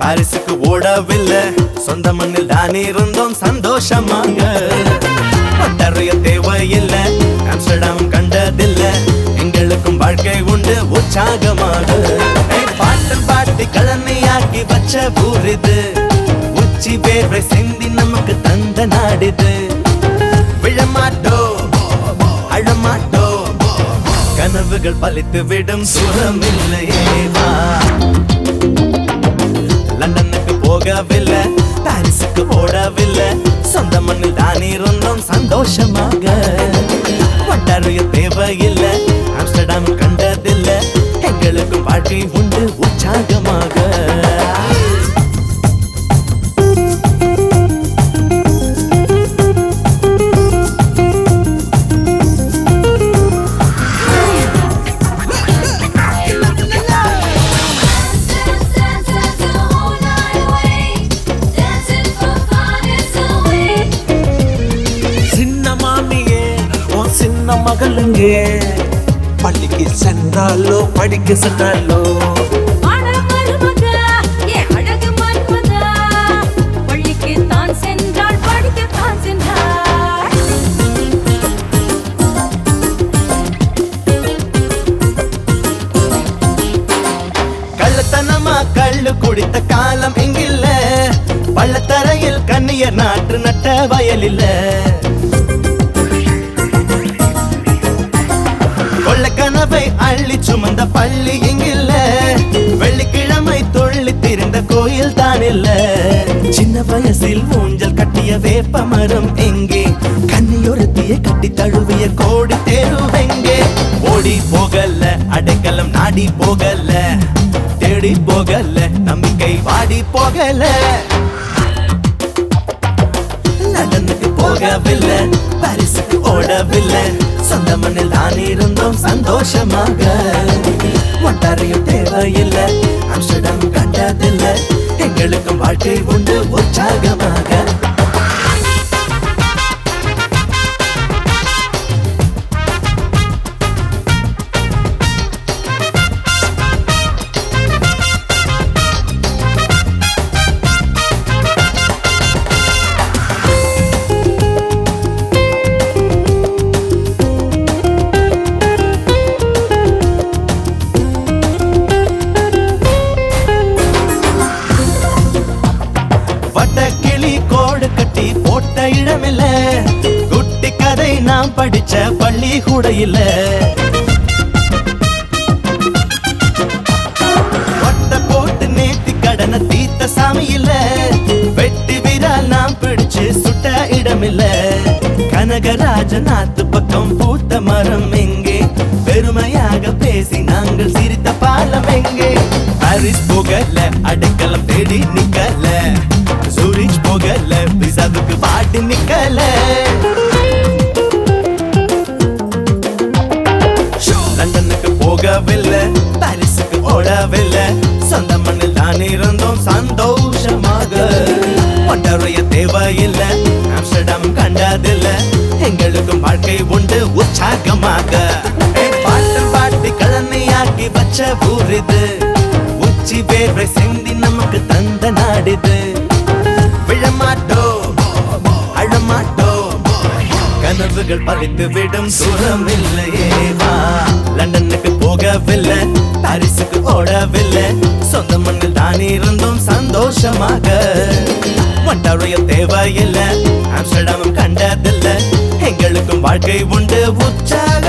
பாரிஸுக்கு ஓடவில்லை சொந்த மண்ணில் தான் இருந்தோம் சந்தோஷமாக ஒட்டறைய தேவையில்லை ஆம்ஸ்டர்டாம் கண்டதில்லை எங்களுக்கும் வாழ்க்கை உண்டு உற்சாகமாக ஏய், பாட்டு பாட்டி கழனியாக்கி வச்ச ஊர் இது உச்சி வேர்வை சிந்தி நமக்கு தந்த நாடிது விழமாட்டோ அழமாட்டோ கனவுகள் பலித்து விடும் சுரமில்லையே வா லண்டனுக்கு போகவில்லை பாரிஸுக்கு ஓடவில்லை சொந்த மண்ணில் தான் இருந்தோம் சந்தோஷமாக வட்டாரைய தேவையில்லை ஆம்ஸ்டர்டாம் கண்டதில்லை எங்களுக்கும் வாழ்க்கை உண்டு உற்சாகமாக Dance, dance, dance the whole night away. Dancing for fun is the way. சின்ன மாமியே உன் சின்ன மகளுங்க பள்ளிக்கு சென்றாலோ படிக்க சென்றாலோ அட மருமகா, ஏ அழகு மன்மதா. பள்ளிக்குத்தான் சென்றாள், படிக்கத்தான் சென்றாள். கள்ளத்தனமா கள்ளு குடித்த காலம் எங்கில்ல பள்ளத்தரையில் கண்ணியர் நாட்டு நட்ட வயல் இல்ல கொள்ள கனவை அள்ளி சுமந்த பள்ளி இங்கில்ல வெள்ளிக்கிழமை துள்ளி திரிந்த கோயில் தான் இல்ல சின்ன வயசில் ஊஞ்சல் கட்டிய வேப்ப மரம் எங்கே கண்ணியொருத்திய கட்டி தழுவிய கோடி தெருவெங்கே ஓடி போகல அடைக்கலம் நாடி போகல தேடி போகல நம்பிக்கை வாடி போகல லண்டனுக்கு போகவில்லை பாரிஸுக்கு ஓடவில்லை சொந்த மண்ணில் தான் இருந்தோம் சந்தோஷமாக ஒட்டாரையும் தேவையில்லை ஆம்ஸ்டர்டாம் கண்டதில்லை எங்களுக்கும் வாழ்க்கை உண்டு உற்சாகமாக வட்டக்கிளி கோடு கட்டி போட்ட இடமில்ல குட்டி கதை நாம் படிச்ச பள்ளி கூட இல்ல வட்ட போட்டு நேத்தி கடனை தீத்த சாமி இல்ல வெட்டி விரால் நாம் பிடிச்சு சுட்ட இடமில்ல கனகராஜ நாத்து பக்கம் பூத்த மரம் எங்கே பெருமையாக பேசி நாங்கள் சிரித்த பாலம் எங்கே பாரிஸ் போகல அடைக்கலம் தேடி நிக்கல சூரிச் போகல விசாவுக்கு பாட்டு நிக்கல லண்டனுக்கு போகவில்லை பாரிஸுக்கு ஓடவில்லை சொந்த மண்ணில் தான் இருந்தோம் சந்தோஷமாக ஒட்டறைய தேவையில்லை ஆம்ஸ்டர்டாம் கண்டதில்லை எங்களுக்கும் வாழ்க்கை உண்டு உற்சாகமாக ஏய், பாட்டு பாட்டி கழனையாக்கி வச்ச ஊர் இது உச்சி வேர்வை சிந்தி நமக்கு தந்த நாடிது விழமாட்டோ அழமாட்டோ கனவுகள் பறித்து விடும் தூரம் இல்லையே வா லண்டனுக்கு போகவில்லை பாரிஸுக்கு ஓடவில்லை சொந்த மண்ணில் தான் இருந்தோம் சந்தோஷமாக ஒட்டறைய தேவையில்லை ஆம்ஸ்டர்டாமும் கண்டதில்லை எங்களுக்கும் வாழ்க்கை உண்டு உற்சாக